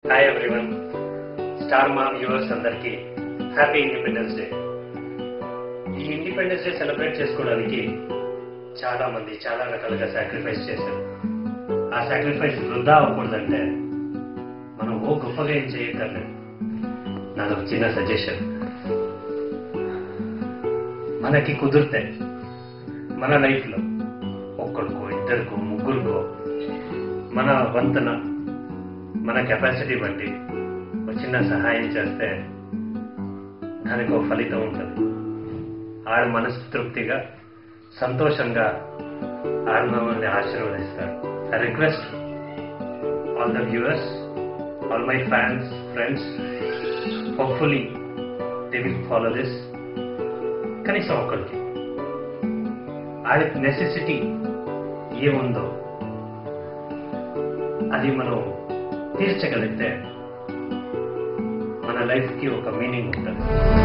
hi everyone Star Maa viewers అందరికీ happy Independence Day ఈ Independence Day celebrate చేసుకోవడానికి చాలా మంది చాలా రకాలుగా సాక్రిఫైస్ చేశారు ఆ సాక్రిఫైస్ వృధా అవ్వకూడదంటే మనం ఓ గొప్పగా ఏం చేయక్కర్లేదు నాది ఒక చిన్న సజెషన్ మనకి కుదిరితే మన లైఫ్లో ఒక్కడికో ఇద్దరికో ముగ్గురికో మన వంతన మన కెపాసిటీ బట్టి ఒక చిన్న సహాయం చేస్తే దానికి ఒక ఫలితం ఉంటుంది ఆడ మనసు తృప్తిగా సంతోషంగా ఆడ మమ్మల్ని ఆశీర్వదిస్తారు I request all the viewers all my fans friends hopefully they will follow this కనీసం ఒక్కరికి ఆడ నెసెసిటీ ఏముందో అది మనం తీర్చగలిగితే మన లైఫ్కి ఒక మీనింగ్ ఉంటుంది